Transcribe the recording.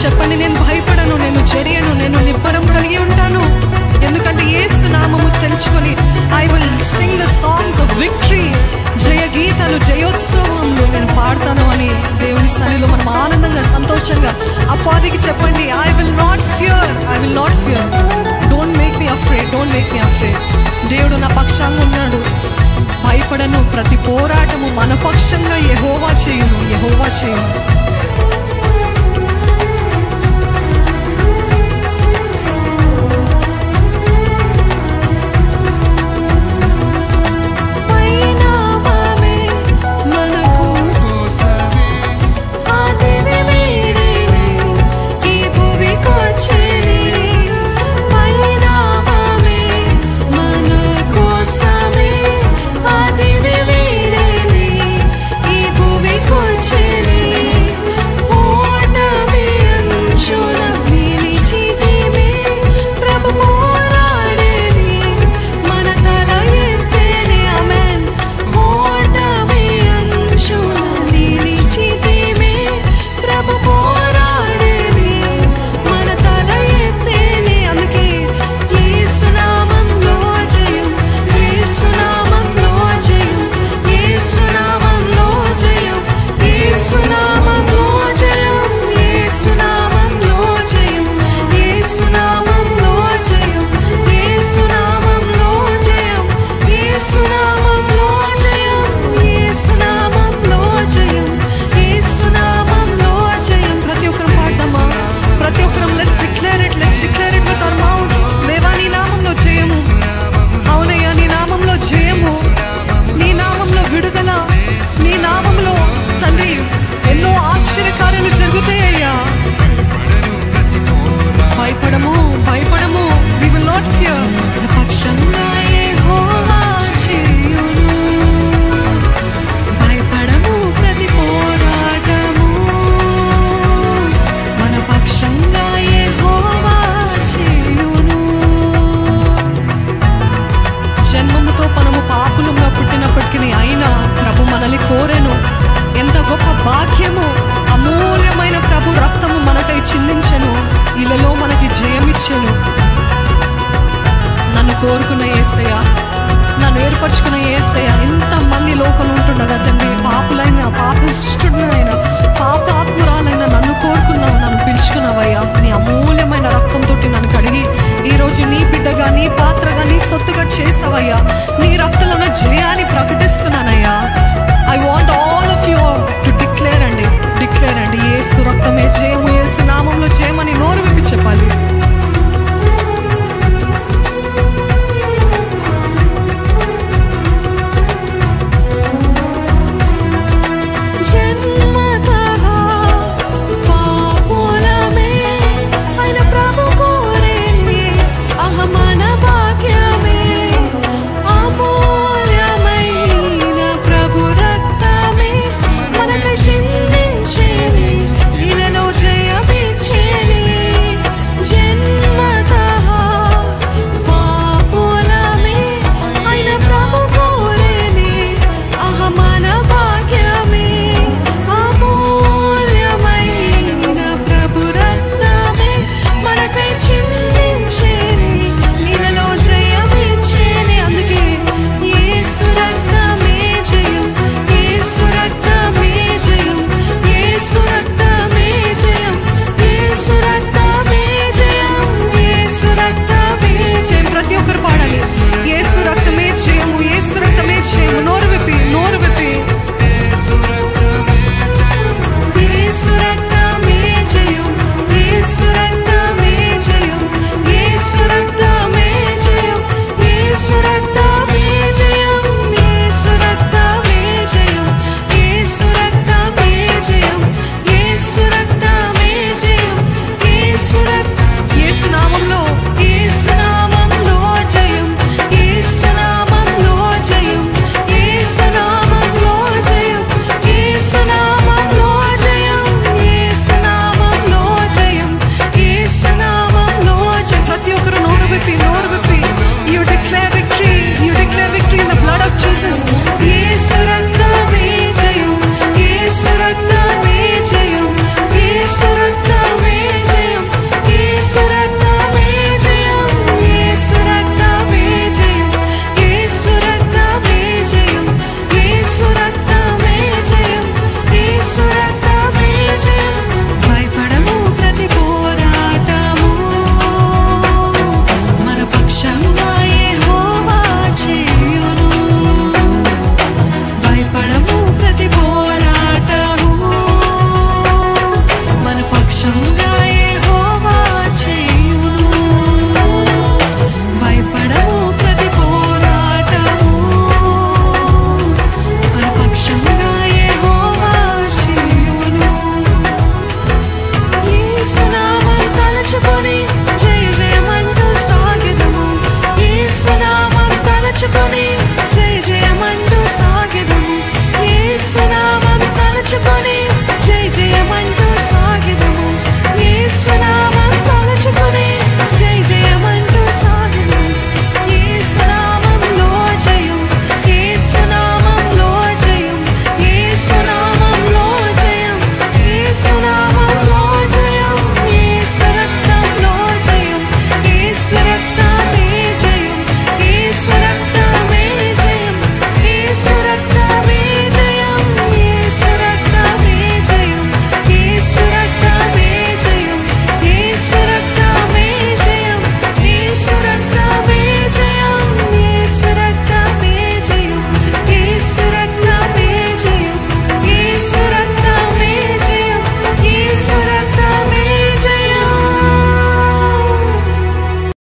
చెప్పండి నేను భయపడను నేను చెడియను నేను నిబ్బరం కలిగి ఉంటాను ఎందుకంటే యేసు నామము తెలుసుకొని I will sing the songs of victory జయ గీతాలు జయోత్సవంలో నేను పాడతాను అని దేవుని సన్నిలో మనం ఆనందంగా సంతోషంగా అపాదికి చెప్పండి I will not fear I will not fear don't make me afraid don't make me afraid దేవుడు నా పక్షంగా ఉన్నాడు భయపడను ప్రతి పోరాటము మన పక్షంగా యెహోవా చేయును యెహోవా చేయును పరిణామమే మనకు ఆదివి వీడిని ఈ భూమికొచ్చిని పరిణామమే మన కోసమే ఆదివి వీడిని ఈ భూమికొచ్చిని ఓటమి అంచుల నిలిచితిమి ప్రభు పోరాడేని మన తల ఎత్తేని ఆమేన్ ఓటమి అంచుల నిలిచితిమి ప్రభు పోరాడేని మన తల ఎత్తేని అందుకే యేసునామంలో జయం యేసునామంలో జయం యేసునామంలో జయం యేసునామంలో జయం యేసునామంలో జయం యేసునామంలో జయం యేసునామంలో జయం యేసునామంలో జయం యేసునామంలో జయం యేసునామంలో జయం ప్రతి ఒక్కరు పాడదామా ప్రతి ఒక్కరం let's declare it let's declare it with our mouths దేవా నీ నామంలో జయము అవునయ్యా నీ నామంలో జయము నీ నామంలో విడుదల నీ నామంలో తండ్రి ఎన్నో ఆశ్చర్యకార్యాలు జరుగుతాయ్యా భయపడము భయపడము వి విల్ నాట్ ఫియర్ పక్షంగా యెహోవా చేయును భయపడము ప్రతి పోరాటము మన పక్షంగా యెహోవా చేయును జన్మముతో మనము పాపులంగా పుట్టినప్పటికీ అయినా ప్రభు మనల్ని కోరెను ఎంత గొప్ప భాగ్యము అమూల్యమైన ప్రభు రక్తము మనకై చిందించెను ఇలలో మనకి జయమిచ్చెను నన్ను కోరుకున్న ఏసయ్య నన్ను ఏర్పరచుకున్న ఏసయ్య ఎంతమంది లోకంలో ఉంటుండగా తండ్రి పాపులైన పాపిష్టుడైన పాపాత్మురాలైన నన్ను కోరుకున్నావు నన్ను పిలుచుకున్నావయ్యా నీ అమూల్యమైన రక్తంతో నన్ను కడిగి ఈ రోజు నీ బిడ్డగా నీ పాత్రగా నీ సొత్తుగా చేసావయ్యా నీ రక్తంలోనే జయాన్ని ప్రకటిస్తున్నానయ్యా I want all of you to declare అండి డిక్లేర్ అండి ఏసు రక్తమే జయము ఏసు నామంలో జయమని నోరు విప్పి చెప్పాలి జన్మతః పాపులమే ఆయన ప్రభు కోరేని అహమన భాగ్యమే అమూల్యమైన ప్రభు రక్తమే మనకై చిందించేని ఇలలో మార్చుకొని